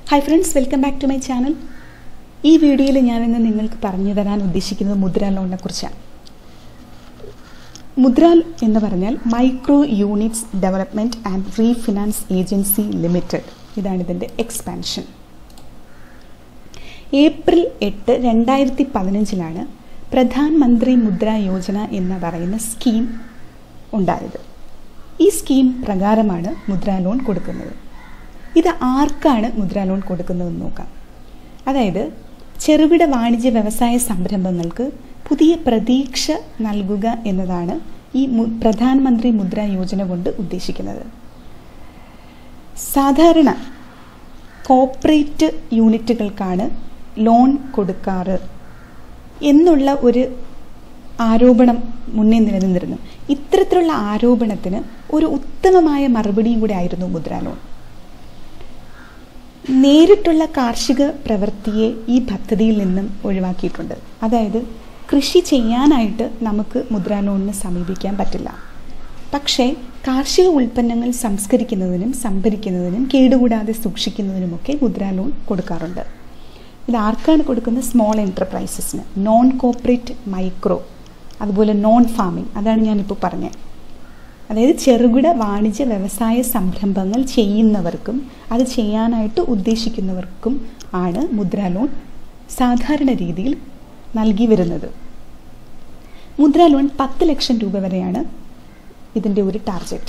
hi friends welcome back to my channel ഈ വീഡിയോയിൽ ഞാനിന്ന് നിങ്ങൾക്ക് പറഞ്ഞു തരാൻ ഉദ്ദേശിക്കുന്നത് മുദ്ര ലോണിനെ കുറിച്ചാണ് മുദ്ര എന്ന് പറഞ്ഞാൽ micro units development and refinance agency limited ഇതാണ് ഇതിൻ്റെ എക്സ്പാൻഷൻ ഏപ്രിൽ എട്ട് രണ്ടായിരത്തി പതിനഞ്ചിലാണ് പ്രധാൻ മന്ത്രി മുദ്ര യോജന എന്ന് പറയുന്ന സ്കീം ഉണ്ടായത് ഈ സ്കീം പ്രകാരമാണ് മുദ്ര ലോൺ കൊടുക്കുന്നത് ഇത് ആർക്കാണ് മുദ്ര ലോൺ കൊടുക്കുന്നതെന്ന് നോക്കാം അതായത് ചെറുകിട വാണിജ്യ വ്യവസായ സംരംഭങ്ങൾക്ക് പുതിയ പ്രതീക്ഷ നൽകുക എന്നതാണ് ഈ പ്രധാനമന്ത്രി മുദ്ര യോജന കൊണ്ട് ഉദ്ദേശിക്കുന്നത് സാധാരണ കോർപ്പറേറ്റ് യൂണിറ്റുകൾക്കാണ് ലോൺ കൊടുക്കാറ് എന്നുള്ള ഒരു ആരോപണം മുന്നേ നിലനിന്നിരുന്നു ഇത്തരത്തിലുള്ള ആരോപണത്തിന് ഒരു ഉത്തമമായ മറുപടിയും കൂടെ ആയിരുന്നു മുദ്ര ലോൺ നേരിട്ടുള്ള കാർഷിക പ്രവൃത്തിയെ ഈ പദ്ധതിയിൽ നിന്നും ഒഴിവാക്കിയിട്ടുണ്ട് അതായത് കൃഷി ചെയ്യാനായിട്ട് നമുക്ക് മുദ്രാ ലോണിന് സമീപിക്കാൻ പറ്റില്ല പക്ഷേ കാർഷിക ഉൽപ്പന്നങ്ങൾ സംസ്കരിക്കുന്നതിനും സംഭരിക്കുന്നതിനും കേടുകൂടാതെ സൂക്ഷിക്കുന്നതിനുമൊക്കെ മുദ്രാ ലോൺ കൊടുക്കാറുണ്ട് ഇത് ആർക്കാണ് കൊടുക്കുന്നത് സ്മോൾ എൻ്റർപ്രൈസസിന് നോൺ കോപ്പറേറ്റ് മൈക്രോ അതുപോലെ നോൺ ഫാമിംഗ് അതാണ് ഞാനിപ്പോൾ പറഞ്ഞത് അതായത് ചെറുകിട വാണിജ്യ വ്യവസായ സംരംഭങ്ങൾ ചെയ്യുന്നവർക്കും അത് ചെയ്യാനായിട്ട് ഉദ്ദേശിക്കുന്നവർക്കും ആണ് മുദ്രാ ലോൺ സാധാരണ രീതിയിൽ നൽകി വരുന്നത് മുദ്രാ ലോൺ പത്ത് ലക്ഷം രൂപ വരെയാണ് ഇതിൻ്റെ ഒരു ടാർഗറ്റ്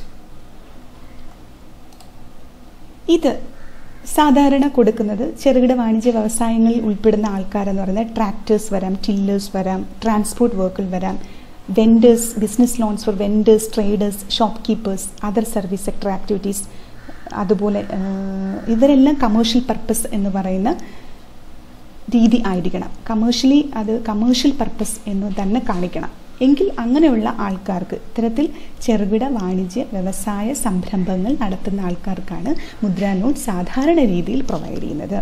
ഇത് സാധാരണ കൊടുക്കുന്നത് ചെറുകിട വാണിജ്യ വ്യവസായങ്ങളിൽ ഉൾപ്പെടുന്ന ആൾക്കാരെന്ന് പറയുന്നത് ട്രാക്ടേഴ്സ് വരാം ടില്ലേഴ്സ് വരാം ട്രാൻസ്പോർട്ട് വർക്കിൽ വരാം vendors business loans for vendors traders shop keepers other service sector activities അതുപോലെ ഇവരെല്ലാം കമേഴ്ഷ്യൽ പർപ്പസ് എന്ന് പറയുന്ന രീതി ആയിരിക്കണം കമേഴ്ഷ്യലി അത് കമേഴ്ഷ്യൽ പർപ്പസ് എന്ന് തന്നെ കാണിക്കണം എങ്കിൽ അങ്ങനെയുള്ള ആൾക്കാർക്ക് ഇത്തരത്തിൽ ചെറുകിട വാണിജ്യ വ്യവസായ സംരംഭങ്ങൾ നടത്തുന്ന ആൾക്കാർക്കാണ് മുദ്രാ ലോൺ സാധാരണ രീതിയിൽ പ്രൊവൈഡ് ചെയ്യുന്നത്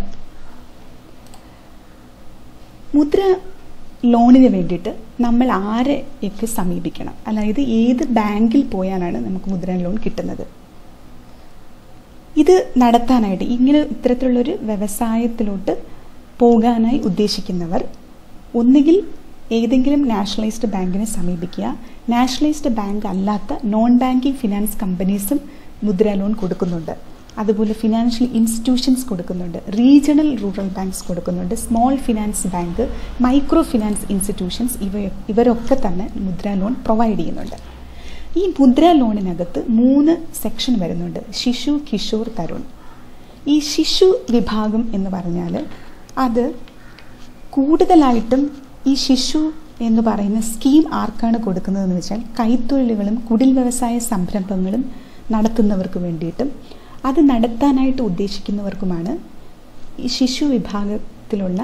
മുദ്ര ലോണിന് വേണ്ടിയിട്ട് നമ്മൾ ആരെയൊക്കെ സമീപിക്കണം അതായത് ഏത് ബാങ്കിൽ പോയാലാണ് നമുക്ക് മുദ്ര ലോൺ കിട്ടുന്നത് ഇത് നടത്താനായിട്ട് ഇങ്ങനെ ഇത്തരത്തിലുള്ളൊരു വ്യവസായത്തിലോട്ട് പോകാനായി ഉദ്ദേശിക്കുന്നവർ ഒന്നുകിൽ ഏതെങ്കിലും നാഷണലൈസ്ഡ് ബാങ്കിനെ സമീപിക്കുക നാഷണലൈസ്ഡ് ബാങ്ക് അല്ലാത്ത നോൺ ബാങ്കിങ് ഫിനാൻസ് കമ്പനീസും മുദ്ര ലോൺ കൊടുക്കുന്നുണ്ട് അതുപോലെ ഫിനാൻഷ്യൽ ഇൻസ്റ്റിറ്റ്യൂഷൻസ് കൊടുക്കുന്നുണ്ട് റീജിയണൽ റൂറൽ ബാങ്ക്സ് കൊടുക്കുന്നുണ്ട് small finance bank micro finance institutions ഇവ ഇവരൊക്കെ തന്നെ മുദ്ര ലോൺ പ്രൊവൈഡ് ചെയ്യുന്നുണ്ട് ഈ മുദ്ര ലോണിനകത്ത് മൂന്ന് സെക്ഷൻ വരുന്നുണ്ട് ശിശു കിഷോർ തരുൺ ഈ ശിശു വിഭാഗം എന്ന് പറഞ്ഞാൽ അത് കൂടുതലായിട്ടും ഈ ശിശു എന്ന് പറയുന്ന സ്കീം ആർക്കാണ് കൊടുക്കുന്നതെന്ന് വെച്ചാൽ കൈത്തൊഴിലുകളും കുടിൽ വ്യവസായ സംരംഭങ്ങളും നടത്തുന്നവർക്ക് വേണ്ടിയിട്ടും അത് നടത്താനായിട്ട് ഉദ്ദേശിക്കുന്നവർക്കുമാണ് ഈ ശിശു വിഭാഗത്തിലുള്ള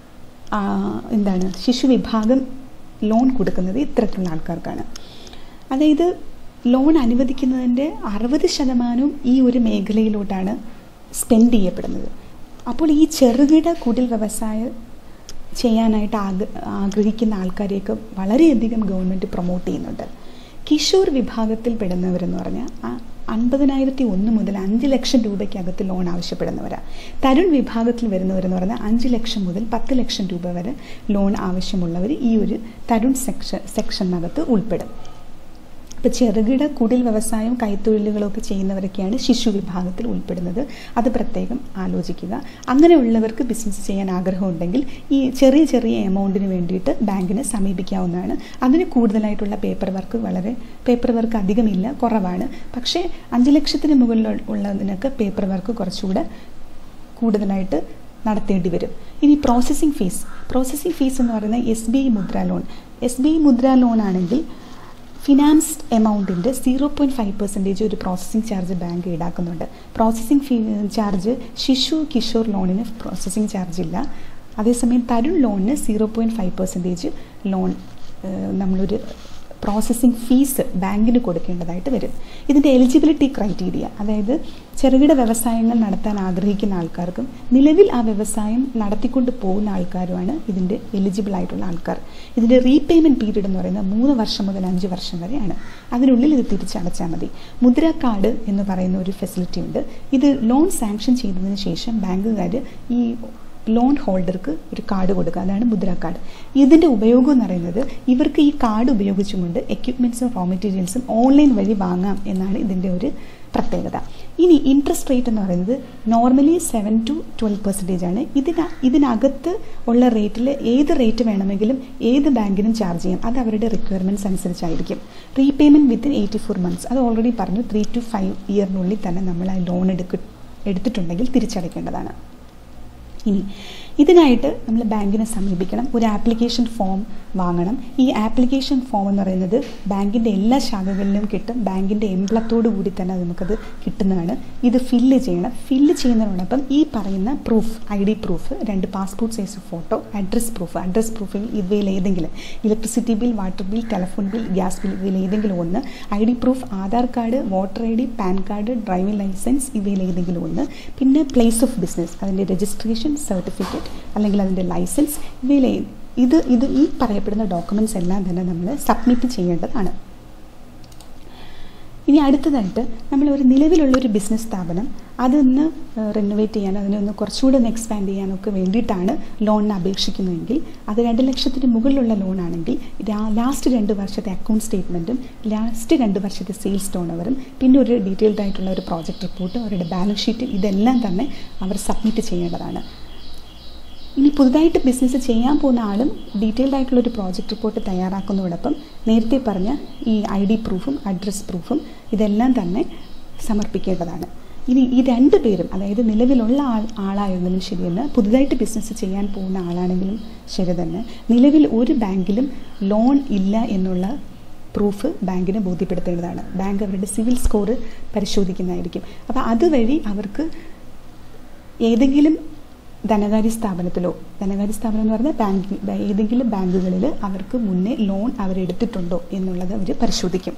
എന്താണ് ശിശു വിഭാഗം ലോൺ കൊടുക്കുന്നത് ഇത്തരത്തിലുള്ള ആൾക്കാർക്കാണ് അതായത് ലോൺ അനുവദിക്കുന്നതിൻ്റെ അറുപത് ശതമാനവും ഈ ഒരു മേഖലയിലോട്ടാണ് സ്പെൻഡ് ചെയ്യപ്പെടുന്നത് അപ്പോൾ ഈ ചെറുകിട കുടിൽ വ്യവസായ ചെയ്യാനായിട്ട് ആഗ്ര ആഗ്രഹിക്കുന്ന ആൾക്കാരെയൊക്കെ വളരെയധികം ഗവൺമെൻറ് പ്രൊമോട്ട് ചെയ്യുന്നുണ്ട് കിഷോർ വിഭാഗത്തിൽ പെടുന്നവരെന്ന് പറഞ്ഞാൽ അൻപതിനായിരത്തി ഒന്ന് മുതൽ അഞ്ച് ലക്ഷം രൂപയ്ക്കകത്ത് ലോൺ ആവശ്യപ്പെടുന്നവരാണ് തരുൺ വിഭാഗത്തിൽ വരുന്നവരെന്ന് പറഞ്ഞാൽ അഞ്ച് ലക്ഷം മുതൽ പത്ത് ലക്ഷം രൂപ വരെ ലോൺ ആവശ്യമുള്ളവർ ഈ ഒരു തരുൺ സെക്ഷൻ സെക്ഷനകത്ത് ഉൾപ്പെടും ഇപ്പോൾ ചെറുകിട കുടിൽ വ്യവസായം കൈത്തൊഴിലുകളൊക്കെ ചെയ്യുന്നവരൊക്കെയാണ് ശിശു വിഭാഗത്തിൽ ഉൾപ്പെടുന്നത് അത് പ്രത്യേകം ആലോചിക്കുക അങ്ങനെയുള്ളവർക്ക് ബിസിനസ് ചെയ്യാൻ ആഗ്രഹമുണ്ടെങ്കിൽ ഈ ചെറിയ ചെറിയ എമൗണ്ടിന് വേണ്ടിയിട്ട് ബാങ്കിനെ സമീപിക്കാവുന്നതാണ് അതിന് കൂടുതലായിട്ടുള്ള പേപ്പർ വർക്ക് വളരെ പേപ്പർ വർക്ക് അധികമില്ല കുറവാണ് പക്ഷേ അഞ്ച് ലക്ഷത്തിന് മുകളിൽ ഉള്ളതിനൊക്കെ പേപ്പർ വർക്ക് കുറച്ചുകൂടെ കൂടുതലായിട്ട് നടത്തേണ്ടി വരും ഇനി പ്രോസസ്സിംഗ് ഫീസ് പ്രോസസ്സിംഗ് ഫീസ് എന്ന് പറയുന്നത് S B I Mudra loan S B I Mudra loan ആണെങ്കിൽ ഫിനാൻസ്ഡ് എമൗണ്ടിൻ്റെ സീറോ പോയിൻറ്റ് ഫൈവ് പെർസെൻറ്റേജ് ഒരു പ്രോസസ്സിംഗ് ചാർജ് ബാങ്ക് ഈടാക്കുന്നുണ്ട് processing fee charge Shishu Kishor ലോണിന് പ്രോസസ്സിംഗ് ചാർജ് ഇല്ല അതേസമയം തരുൺ ലോണിന് zero point five percentage loan നമ്മളൊരു പ്രോസസ്സിംഗ് ഫീസ് ബാങ്കിന് കൊടുക്കേണ്ടതായിട്ട് വരും ഇതിൻ്റെ എലിജിബിലിറ്റി ക്രൈറ്റീരിയ അതായത് ചെറുകിട വ്യവസായങ്ങൾ നടത്താൻ ആഗ്രഹിക്കുന്ന ആൾക്കാർക്കും നിലവിൽ ആ വ്യവസായം നടത്തിക്കൊണ്ട് പോകുന്ന ആൾക്കാരുമാണ് ഇതിൻ്റെ എലിജിബിൾ ആയിട്ടുള്ള ആൾക്കാർ ഇതിൻ്റെ റീപേയ്മെൻറ്റ് പീരീഡ് എന്ന് പറയുന്നത് മൂന്ന് വർഷം മുതൽ അഞ്ച് വർഷം വരെയാണ് അതിനുള്ളിൽ ഇത് തിരിച്ചടച്ചാൽ മതി മുദ്ര കാർഡ് എന്ന് പറയുന്ന ഒരു ഫെസിലിറ്റി ഉണ്ട് ഇത് ലോൺ സാങ്ഷൻ ചെയ്തതിന് ശേഷം ബാങ്കുകാർ ഈ ലോൺ ഹോൾഡർക്ക് ഒരു കാർഡ് കൊടുക്കുക അതാണ് മുദ്ര കാർഡ് ഇതിൻ്റെ ഉപയോഗം എന്ന് പറയുന്നത് ഇവർക്ക് ഈ കാർഡ് ഉപയോഗിച്ചുകൊണ്ട് എക്യുപ്മെൻറ്റ്സും റോ മെറ്റീരിയൽസും ഓൺലൈൻ വഴി വാങ്ങാം എന്നാണ് ഇതിൻ്റെ ഒരു പ്രത്യേകത ഇനി ഇൻട്രസ്റ്റ് റേറ്റ് എന്ന് പറയുന്നത് normally seven to twelve percentage ആണ് ഇതിന ഇതിനകത്ത് ഉള്ള റേറ്റിൽ ഏത് റേറ്റ് വേണമെങ്കിലും ഏത് ബാങ്കിനും ചാർജ് ചെയ്യാം അത് അവരുടെ റിക്വയർമെൻറ്റ്സ് അനുസരിച്ചായിരിക്കും repayment within eighty four months അത് ഓൾറെഡി പറഞ്ഞു ത്രീ ടു ഫൈവ് ഇയറിനുള്ളിൽ തന്നെ നമ്മൾ ആ ലോൺ എടുക്ക എടുത്തിട്ടുണ്ടെങ്കിൽ തിരിച്ചടയ്ക്കേണ്ടതാണ് ഇനി ഇതിനായിട്ട് നമ്മൾ ബാങ്കിനെ സമീപിക്കണം ഒരു ആപ്ലിക്കേഷൻ ഫോം വാങ്ങണം ഈ ആപ്ലിക്കേഷൻ ഫോം എന്ന് പറയുന്നത് ബാങ്കിൻ്റെ എല്ലാ ശാഖകളിലും കിട്ടും ബാങ്കിൻ്റെ എംപ്ലത്തോടു കൂടി തന്നെ നമുക്കത് കിട്ടുന്നതാണ് ഇത് ഫില്ല് ചെയ്യണം ഫില്ല് ചെയ്യുന്നതിനോടൊപ്പം ഈ പറയുന്ന പ്രൂഫ് ഐ ഡി പ്രൂഫ് രണ്ട് passport size photo address proof address പ്രൂഫിൽ ഇവയിൽ ഏതെങ്കിലും electricity bill water bill telephone bill gas bill ഇവയിൽ ഏതെങ്കിലും ഒന്ന് I D proof Aadhaar card voter I D PAN card driving licence ഇവയിൽ ഏതെങ്കിലും ഒന്ന് പിന്നെ പ്ലേസ് ഓഫ് ബിസിനസ് അതിൻ്റെ രജിസ്ട്രേഷൻ സർട്ടിഫിക്കറ്റ് അല്ലെങ്കിൽ അതിൻ്റെ ലൈസൻസ് ഇവയിൽ ഇത് ഇത് ഈ പറയപ്പെടുന്ന ഡോക്യുമെൻറ്റ്സ് എല്ലാം തന്നെ നമ്മൾ സബ്മിറ്റ് ചെയ്യേണ്ടതാണ് ഇനി അടുത്തതായിട്ട് നമ്മൾ ഒരു നിലവിലുള്ള ഒരു ബിസിനസ് സ്ഥാപനം അതൊന്ന് റിനോവേറ്റ് ചെയ്യാൻ അതിനൊന്ന് കുറച്ചുകൂടെ ഒന്ന് എക്സ്പാൻഡ് ചെയ്യാനൊക്കെ വേണ്ടിയിട്ടാണ് ലോണിന് അപേക്ഷിക്കുന്നതെങ്കിൽ അത് രണ്ട് ലക്ഷത്തിന് മുകളിലുള്ള ലോൺ ആണെങ്കിൽ ലാസ്റ്റ് രണ്ട് വർഷത്തെ അക്കൗണ്ട് സ്റ്റേറ്റ്മെൻറ്റും ലാസ്റ്റ് രണ്ട് വർഷത്തെ സെയിൽസ് ടേൺ ഓവറും പിന്നെ ഒരു ഡീറ്റെയിൽഡ് ആയിട്ടുള്ള ഒരു പ്രോജക്റ്റ് റിപ്പോർട്ടും അവരുടെ ബാലൻസ് ഷീറ്റ് ഇതെല്ലാം തന്നെ അവർ സബ്മിറ്റ് ചെയ്യേണ്ടതാണ് ഇനി പുതുതായിട്ട് ബിസിനസ് ചെയ്യാൻ പോകുന്ന ആളും ഡീറ്റെയിൽഡ് ആയിട്ടുള്ള ഒരു പ്രോജക്റ്റ് റിപ്പോർട്ട് തയ്യാറാക്കുന്നതോടൊപ്പം നേരത്തെ പറഞ്ഞ ഈ ഐ ഡി പ്രൂഫും അഡ്രസ് പ്രൂഫും ഇതെല്ലാം തന്നെ സമർപ്പിക്കേണ്ടതാണ് ഇനി ഈ രണ്ട് പേരും അതായത് നിലവിലുള്ള ആൾ ആളായിരുന്നാലും ശരി തന്നെ പുതുതായിട്ട് ബിസിനസ് ചെയ്യാൻ പോകുന്ന ആളാണെങ്കിലും ശരി തന്നെ നിലവിൽ ഒരു ബാങ്കിലും ലോൺ ഇല്ല എന്നുള്ള പ്രൂഫ് ബാങ്കിനെ ബോധ്യപ്പെടുത്തേണ്ടതാണ് ബാങ്ക് അവരുടെ സിവിൽ സ്കോർ പരിശോധിക്കുന്നതായിരിക്കും അപ്പോൾ അതുവഴി അവർക്ക് ഏതെങ്കിലും ധനകാര്യ സ്ഥാപനത്തിലോ ധനകാര്യ സ്ഥാപനം എന്ന് പറഞ്ഞാൽ ബാങ്ക് ഏതെങ്കിലും ബാങ്കുകളിൽ അവർക്ക് മുന്നേ ലോൺ അവരെടുത്തിട്ടുണ്ടോ എന്നുള്ളത് അവർ പരിശോധിക്കും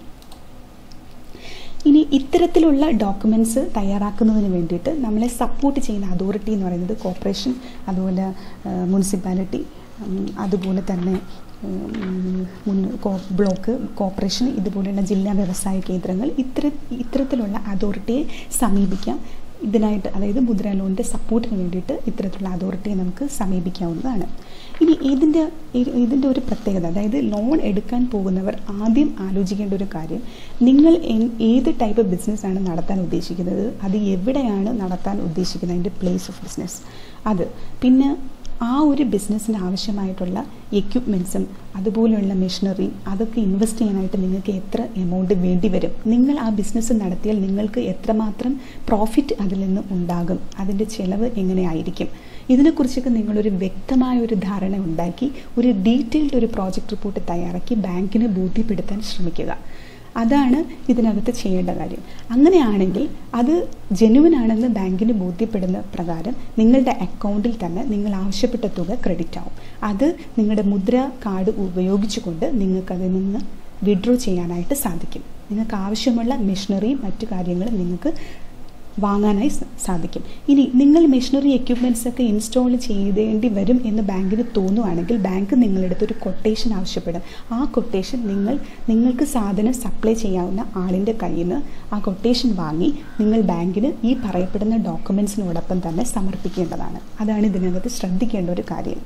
ഇനി ഇത്തരത്തിലുള്ള ഡോക്യുമെൻറ്റ്സ് തയ്യാറാക്കുന്നതിന് വേണ്ടിയിട്ട് നമ്മളെ സപ്പോർട്ട് ചെയ്യുന്ന അതോറിറ്റി എന്ന് പറയുന്നത് കോർപ്പറേഷൻ അതുപോലെ മുനിസിപ്പാലിറ്റി അതുപോലെ തന്നെ മുൻ ബ്ലോക്ക് കോർപ്പറേഷൻ ഇതുപോലെയുള്ള ജില്ലാ വ്യവസായ കേന്ദ്രങ്ങൾ ഇത്തര ഇത്തരത്തിലുള്ള അതോറിറ്റിയെ സമീപിക്കാം ഇതിനായിട്ട് അതായത് മുദ്ര ലോണിൻ്റെ സപ്പോർട്ടിന് വേണ്ടിയിട്ട് ഇത്തരത്തിലുള്ള അതോറിറ്റിയെ നമുക്ക് സമീപിക്കാവുന്നതാണ് ഇനി ഇതിൻ്റെ ഇതിൻ്റെ ഒരു പ്രത്യേകത അതായത് ലോൺ എടുക്കാൻ പോകുന്നവർ ആദ്യം ആലോചിക്കേണ്ട ഒരു കാര്യം നിങ്ങൾ ഏത് ടൈപ്പ് ബിസിനസ്സാണ് നടത്താൻ ഉദ്ദേശിക്കുന്നത് അത് എവിടെയാണ് നടത്താൻ ഉദ്ദേശിക്കുന്നത് അതിൻ്റെ പ്ലേസ് ഓഫ് ബിസിനസ് അത് പിന്നെ ആ ഒരു ബിസിനസ്സിന് ആവശ്യമായിട്ടുള്ള എക്യുപ്മെൻറ്റ്സും അതുപോലെയുള്ള മെഷീനറി അതൊക്കെ ഇൻവെസ്റ്റ് ചെയ്യാനായിട്ട് നിങ്ങൾക്ക് എത്ര എമൗണ്ട് വേണ്ടി വരും നിങ്ങൾ ആ ബിസിനസ് നടത്തിയാൽ നിങ്ങൾക്ക് എത്രമാത്രം പ്രോഫിറ്റ് അതിൽ നിന്ന് ഉണ്ടാകും അതിൻ്റെ ചിലവ് എങ്ങനെയായിരിക്കും ഇതിനെക്കുറിച്ചൊക്കെ നിങ്ങളൊരു വ്യക്തമായ ഒരു ധാരണ ഉണ്ടാക്കി ഒരു ഡീറ്റെയിൽഡ് ഒരു പ്രോജക്റ്റ് റിപ്പോർട്ട് തയ്യാറാക്കി ബാങ്കിന് ബോധ്യപ്പെടുത്താൻ ശ്രമിക്കുക അതാണ് ഇതിനകത്ത് ചെയ്യേണ്ട കാര്യം അങ്ങനെയാണെങ്കിൽ അത് ജെനുവൻ ആണെന്ന് ബാങ്കിന് ബോധ്യപ്പെടുന്ന പ്രകാരം നിങ്ങളുടെ അക്കൗണ്ടിൽ തന്നെ നിങ്ങൾ ആവശ്യപ്പെട്ട തുക ക്രെഡിറ്റ് ആവും അത് നിങ്ങളുടെ മുദ്ര കാർഡ് ഉപയോഗിച്ചുകൊണ്ട് നിങ്ങൾക്കതിൽ നിന്ന് വിഡ്രോ ചെയ്യാനായിട്ട് സാധിക്കും നിങ്ങൾക്ക് ആവശ്യമുള്ള മെഷീനറിയും മറ്റു കാര്യങ്ങളും നിങ്ങൾക്ക് വാങ്ങാനായി സാധിക്കും ഇനി നിങ്ങൾ മെഷീനറി എക്യുപ്മെൻറ്റ്സ് ഒക്കെ ഇൻസ്റ്റാൾ ചെയ്തേണ്ടി വരും എന്ന് ബാങ്കിന് തോന്നുവാണെങ്കിൽ ബാങ്ക് നിങ്ങളെടുത്ത് ഒരു കൊട്ടേഷൻ ആവശ്യപ്പെടും ആ കൊട്ടേഷൻ നിങ്ങൾ നിങ്ങൾക്ക് സാധനം സപ്ലൈ ചെയ്യാവുന്ന ആളിൻ്റെ കയ്യിൽ നിന്ന് ആ കൊട്ടേഷൻ വാങ്ങി നിങ്ങൾ ബാങ്കിന് ഈ പറയപ്പെടുന്ന ഡോക്യുമെൻറ്റ്സിനോടൊപ്പം തന്നെ സമർപ്പിക്കേണ്ടതാണ് അതാണ് ഇതിനകത്ത് ശ്രദ്ധിക്കേണ്ട ഒരു കാര്യം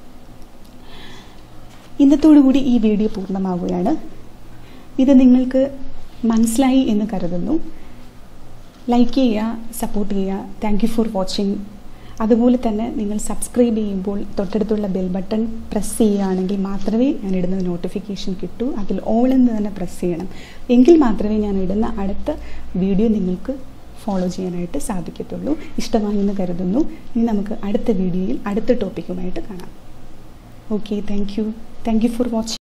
ഇന്നത്തോടുകൂടി ഈ വീഡിയോ പൂർണ്ണമാവുകയാണ് ഇത് നിങ്ങൾക്ക് മനസ്സിലായി എന്ന് കരുതുന്നു ലൈക്ക് ചെയ്യുക സപ്പോർട്ട് ചെയ്യുക താങ്ക് യു ഫോർ വാച്ചിങ് അതുപോലെ തന്നെ നിങ്ങൾ സബ്സ്ക്രൈബ് ചെയ്യുമ്പോൾ തൊട്ടടുത്തുള്ള ബെൽ ബട്ടൺ പ്രസ് ചെയ്യുകയാണെങ്കിൽ മാത്രമേ ഞാൻ ഇടുന്ന നോട്ടിഫിക്കേഷൻ കിട്ടൂ അതിൽ ഓൾ എന്ന് തന്നെ പ്രസ് ചെയ്യണം എങ്കിൽ മാത്രമേ ഞാൻ ഇടുന്ന അടുത്ത വീഡിയോ നിങ്ങൾക്ക് ഫോളോ ചെയ്യാനായിട്ട് സാധിക്കത്തുള്ളൂ ഇഷ്ടമായെന്ന് കരുതുന്നു ഇനി നമുക്ക് അടുത്ത വീഡിയോയിൽ അടുത്ത ടോപ്പിക്കുമായിട്ട് കാണാം okay thank you thank you for watching